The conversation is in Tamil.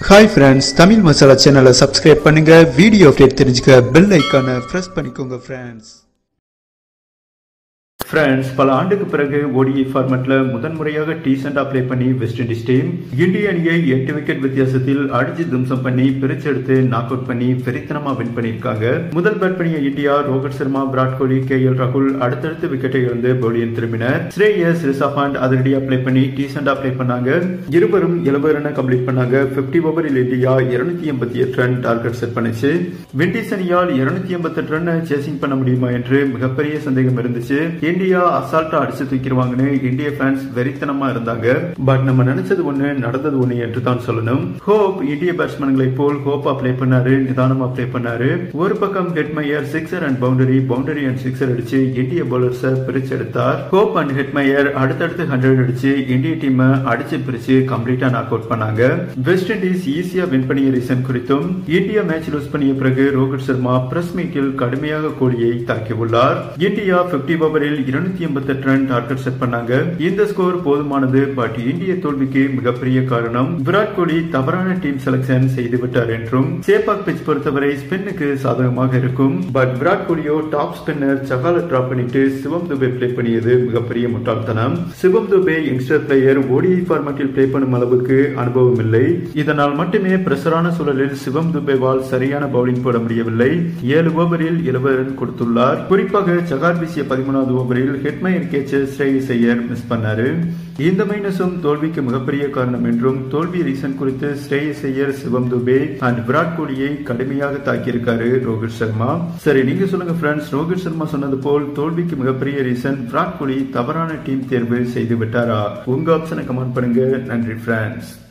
ஹாய் ஃப்ரெண்ட்ஸ் தமிழ் மசாலா சேனலை சப்ஸ்கிரைப் பண்ணுங்க வீடியோ அப்டேட் தெரிஞ்சுக்க பெல் ஐக்கானை ப்ரெஸ் பண்ணிக்கோங்க ஃப்ரெண்ட்ஸ் ஃப்ரெண்ட்ஸ் பல ஆண்டுக்கு பிறகு ஓடிஐ ஃபார்மேட்ல முதன்முறையாக டீசெண்டா ப்ளே பண்ணி வெஸ்ட் இண்டீஸ் டீம் இந்திய அணியை எட்டு விக்கெட் வித்தியாசத்தில் அடிச்சு தும்சம் பண்ணி பிரிச்செடுத்து நாக் அவுட் பண்ணி வெறித்தனமா வின் பண்ணியிருக்காங்க முதல் பேட் பண்ணிய India Rohit Sharma Virat Kohli K L ராகுல் அடுத்தடுத்து விக்கெட்டை இழந்து பவுலியன் திரும்பினர் ஸ்ரேயஸ் ரிஷாபாண்ட் அதிரடியா ப்ளே பண்ணி டீசெண்டா ப்ளே பண்ணாங்க இருவரும் எழுபது ரன் கம்ப்ளீட் பண்ணாங்க பிப்டி ஓவரில் இந்தியா இருநூத்தி எண்பத்தி எட்டு ரன் டார்கெட் செட் பண்ணுச்சு விண்டீஸ் அணியால் இருநூத்தி எண்பத்தி எட்டு ரன் சேசிங் பண்ண முடியுமா என்று மிகப்பெரிய சந்தேகம் இருந்துச்சு இந்தியா அசால்ட்டா அடிச்சு தூக்கிடுவாங்கன்னு இந்திய ஃபேன்ஸ் வெறித்தனமா இருந்தாங்க பட் நம்ம நினைச்சது ஒண்ணு நடந்தது ஒண்ணு என்று தான் சொல்லணும் ஹோப் இந்திய பேட்ஸ்மேன்களை போல் ஹோப்பா ப்ளே பண்ணாரு நிதானமா ப்ளே பண்ணாரு ஒரு பக்கம் Hetmyer sixer and boundary boundary and sixer அடிச்சு இந்திய பவுலர்ஸை பிரிச்சு எடுத்தார் ஹோப் அண்ட் ஹெட்மயர் அடுத்தடுத்து ஹண்ட்ரட் அடிச்சு இந்திய டீம் அடிச்சு பிரிச்சு கம்ப்ளீட்டா நாக் அவுட் பண்ணாங்க வெஸ்ட் இண்டீஸ் ஈஸியா வின் பண்ணிய ரீசன் குறித்தும் இந்தியா மேட்ச் லூஸ் பண்ணிய பிறகு ரோஹித் சர்மா பிரஸ் மீட்டில் கடுமையாக கோலியை தாக்கியுள்ளார் இந்தியா பிப்டி ஓவரில் இருநூத்தி எண்பத்தி எட்டு ரன் டார்கெட் செட் பண்ணாங்க இந்த ஸ்கோர் போதுமானது பட் இந்திய தோல்விக்கு மிகப்பெரிய காரணம் விராட் கோலி தவறான டீம் செலக்ஷன் செய்து விட்டார் என்றும் சேப்பாக் பிச் பொறுத்தவரை ஸ்பின்னுக்கு சாதகமாக இருக்கும் பட் விராட் கோலியோ டாப் ஸ்பின்னர் சகால டிராப் பண்ணிட்டு சிவம் துபே பிளே பண்ணியது மிகப்பெரிய முட்டாள்தனம் Shivam Dube youngster player ODI ஃபார்மேட்டில் பிளே பண்ணும் அளவுக்கு அனுபவம் இல்லை இதனால் மட்டுமே பிரஷரான சூழலில் சிவம் துபேவால் சரியான பவுலிங் போட முடியவில்லை ஏழு ஓவரில் எழுபது ரன் கொடுத்துள்ளார் குறிப்பாக சகார் வீசிய பதிமூணாவது ஓவரில் ஹெட்மயர் கேட்ச ஸ்ரேயஸ் ஐயர் மிஸ் பண்ணாரு இந்த மைனஸும் தோல்விக்கு மிகப்பெரிய காரணம் என்றும் தோல்வி ரீசன் குறித்து ஸ்ரேயஸ் ஐயர் சிவம் துபே அண்ட் விராட் கோலியை கடுமையாக தாக்கியிருக்காரு ரோஹித் சர்மா சரி நீங்க சொல்லுங்க ஃப்ரெண்ட்ஸ் ரோஹித் சர்மா சொன்னது போல் தோல்விக்கு மிகப்பெரிய ரீசன் விராட் கோலி தவறான டீம் தேர்வு செய்து விட்டாரா உங்க ஆப்ஷனை கமெண்ட் பண்ணுங்க நன்றி ஃப்ரெண்ட்ஸ்